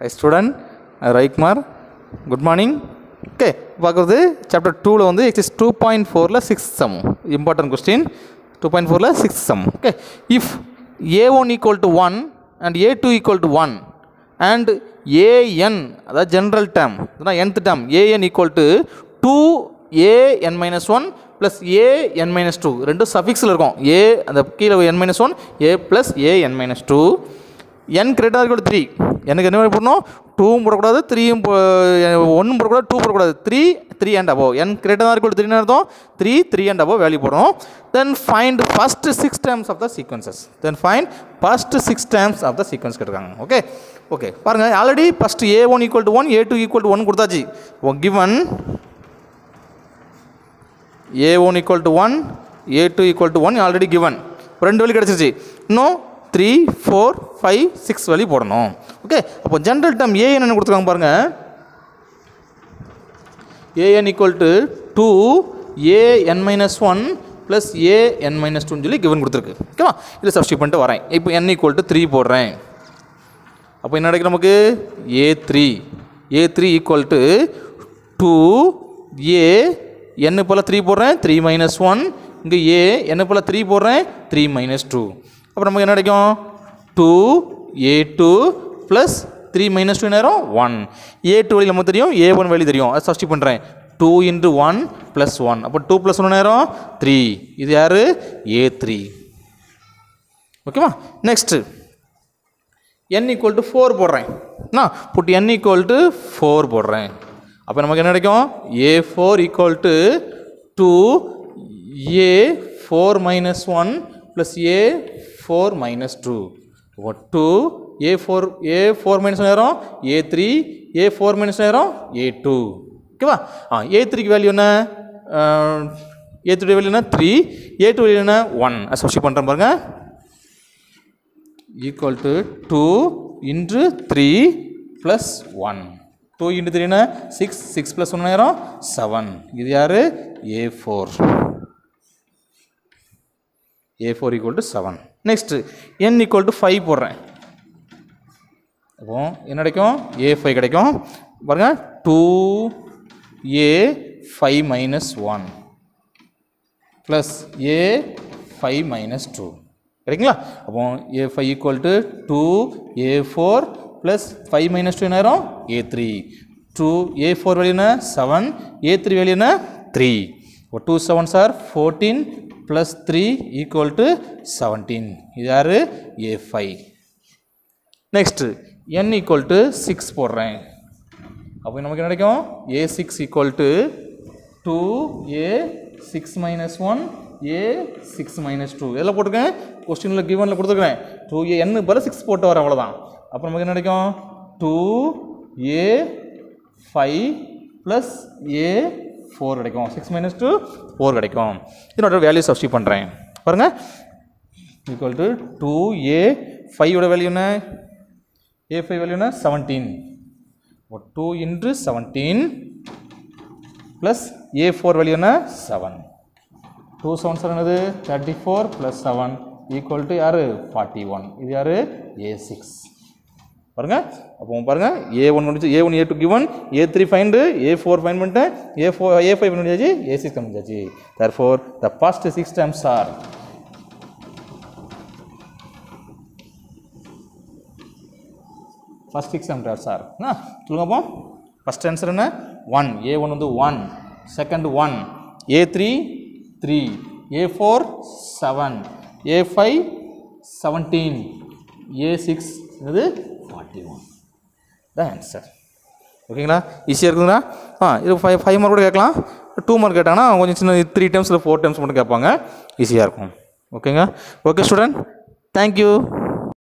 high student ரைக்மார் good morning okay பார்க்குறது chapter டூவில் வந்து எக்ஸஸ் டூ பாயிண்ட் ஃபோரில் six sum important question two point ஃபோரில் six sum okay if A one equal to one and A two equal to one and A N அதாவது general term அதான் nth term A N equal to two A N minus one plus A N minus two ரெண்டும் சஃபிக்ஸில் இருக்கும் A அந்த கீழே N minus one A plus A N minus two என் கிரேட்டாக இருக்கட்டும் three எனக்கு என்ன போடணும் டூவும் போடக்கூடாது த்ரீயும் ஒன்றும் போடக்கூடாது டூ போடக்கூடாது three three and above N கிரேட்டாக இருக்கட்டும் த்ரீ அர்த்தம் three three and above value போடணும் then find first six terms of the sequences then find first six terms of the sequence கேட்டிருக்காங்க ஓகே ஓகே பாருங்கள் already first A one equal to one A two equal to one கொடுத்தாச்சு given A one equal to one A two equal to one already given ரெண்டு வழி கிடச்சிருச்சு இன்னும் three four five six வழி போடணும் okay அப்போ general term ஏ என்ன கொடுத்துருக்காங்க பாருங்கள் A N equal to two A N minus one plus A N minus டூன்னு சொல்லி கிவன் கொடுத்துருக்கு ஓகேவா இதில் சப்ஸ்டியூட் பண்ணிட்டு வரேன் இப்போ என் ஈக்குவல் டு த்ரீ போடுறேன் அப்போ என்ன கிடைக்கும் நமக்கு A three A three equal to two A என்ன போல் த்ரீ போடுறேன் த்ரீ மைனஸ் ஒன் இங்கே ஏ என்ன போல் த்ரீ போடுறேன் த்ரீ மைனஸ் டூ அப்புறம் நமக்கு என்ன கிடைக்கும் two A two plus three minus two நேரம் ஒன் ஏ டூ வழி நமக்கு தெரியும் ஏ ஒன் வழி தெரியும் அதை சப்ஸ்டி பண்ணுறேன் two into one plus one அப்போ டூ ப்ளஸ் ஒன் நேரம் த்ரீ இது யார் ஏ த்ரீ ஓகேவா next n equal to four போடுறேன் நான் put n equal to four போடுறேன் அப்போ நமக்கு என்ன கிடைக்கும் A four equal to two A four minus one plus A four minus two two A four A four minus நேரம் ஏ three ஏ four minus நேரம் A two ஓகேவா ஆ ஏ த்ரீக்கு வேல்யூ என்ன ஏ த்ரீ வேல்யூ என்ன த்ரீ ஏ டூ வேல்யூ என்ன one associate பண்ணுறேன் பாருங்கள் equal to 2 into 3 plus 1 2 into 3 என்ன 6 6 plus 1 நேரம் 7 இது யாரு a4 a4 equal to 7 next n equal to 5 போடுறேன் அப்போ என்ன கிடைக்கும் a5 கிடைக்கும் பாருங்க 2 a 5 minus 1 plus a 5 minus 2 கிடைக்குங்களா அப்போ a five equal to two A four plus five minus two நேரம் ஏ த்ரீ டூ ஏ ஃபோர் வேல்யூனா செவன் ஏ த்ரீ வேல்யூனா த்ரீ இப்போ two seven sir fourteen plus three equal to seventeen இது யார் a five next n equal to six போடுறேன் அப்போ நமக்கு என்ன கிடைக்கும் a six equal to two a six minus one a six minus two எதில் போட்டிருக்கேன் கொஸ்டினில் கிவனில் கொடுத்துருக்கேன் டூ ஏ என்னு பதில் சிக்ஸ் போட்டு வர அவ்வளோதான் அப்புறம் நமக்கு என்ன கிடைக்கும் two a five plus A four கிடைக்கும் சிக்ஸ் மைனஸ் டூ ஃபோர் கிடைக்கும் இதனோட வேல்யூ சப்ஸ்டி பண்ணுறேன் பாருங்கள் ஈக்குவல் டு டூ ஏ ஃபைவோட வேல்யூ என்ன ஏ ஃபைவ் வேல்யூ என்ன seventeen two into seventeen plus ஏ ஃபோர் வேல்யூ என்ன செவன் டூ செவன் செவன் என்னது thirty four plus seven equal to யார் ஃபார்ட்டி ஒன் இது யார் ஏ சிக்ஸ் பாருங்க அப்போ பாருங்க ஏ ஒன் முடிச்சு a one A two given a three find a four find பண்ணிட்டேன் ஏ ஃபோர் ஏ ஃபைவ் பண்ணியாச்சு ஏ சிக்ஸ் கம்பிச்சாச்சு தர் four the first six times are first six times are என்ன சொல்லுங்க அப்போ ஃபஸ்ட் ஆன்சர் என்ன one a one வந்து one second one a three three A four seven a five seventeen a six இது forty one தான் answer ஓகேங்களா ஈஸியாக இருக்குங்களா ஆ இது ஃபைவ் ஃபைவ் மார்க் கூட கேட்கலாம் டூ மார்க் கேட்டாங்கன்னா கொஞ்சம் சின்ன த்ரீ டைம்ஸ் இல்லை ஃபோர் டைம்ஸ் மட்டும் கேட்பாங்க ஈஸியாக இருக்கும் ஓகேங்க ஓகே ஸ்டூடெண்ட் தேங்க்யூ